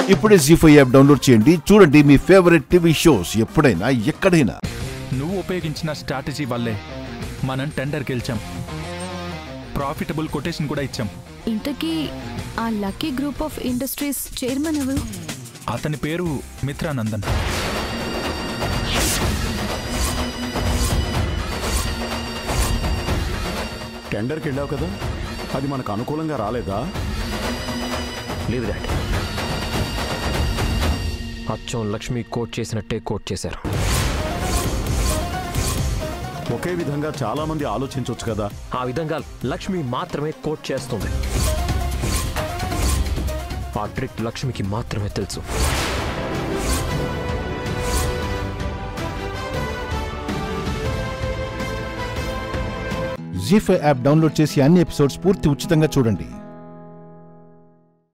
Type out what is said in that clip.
ఇప్పుడే G five app download చేయండి చూడండి మీ ఫేవరెట్ టీవీ షోస్ ఎప్పుడైనా ఎక్కడైనా నువ్వు ఉపయోగించిన స్ట్రాటజీ వల్లే మనం టెండర్ గెలిచాం ప్రాఫిటబుల్ కొటేషన్ కూడా ఇచ్చాం ఇంతకీ ఆ lucky group of industries chairman ఎవరు అతని పేరు మిత్రానందన్ టెండర్కి వెళ్ళావు కదా అది మనకు అనుకూలంగా రాలేదా లేదు డాడీ అచ్చం లక్ష్మి కోట్ చేసినట్టే కోట్ చేశారు ఒకే విధంగా చాలా మంది ఆలోచించవచ్చు కదా ఆ విధంగా లక్ష్మి మాత్రమే కోట్ చేస్తుంది ఆ ట్రిక్ లక్ష్మికి మాత్రమే తెలుసు జీ ఫైవ్ యాప్ డౌన్లోడ్ చేసి అన్ని ఎపిసోడ్స్ పూర్తి ఉచితంగా చూడండి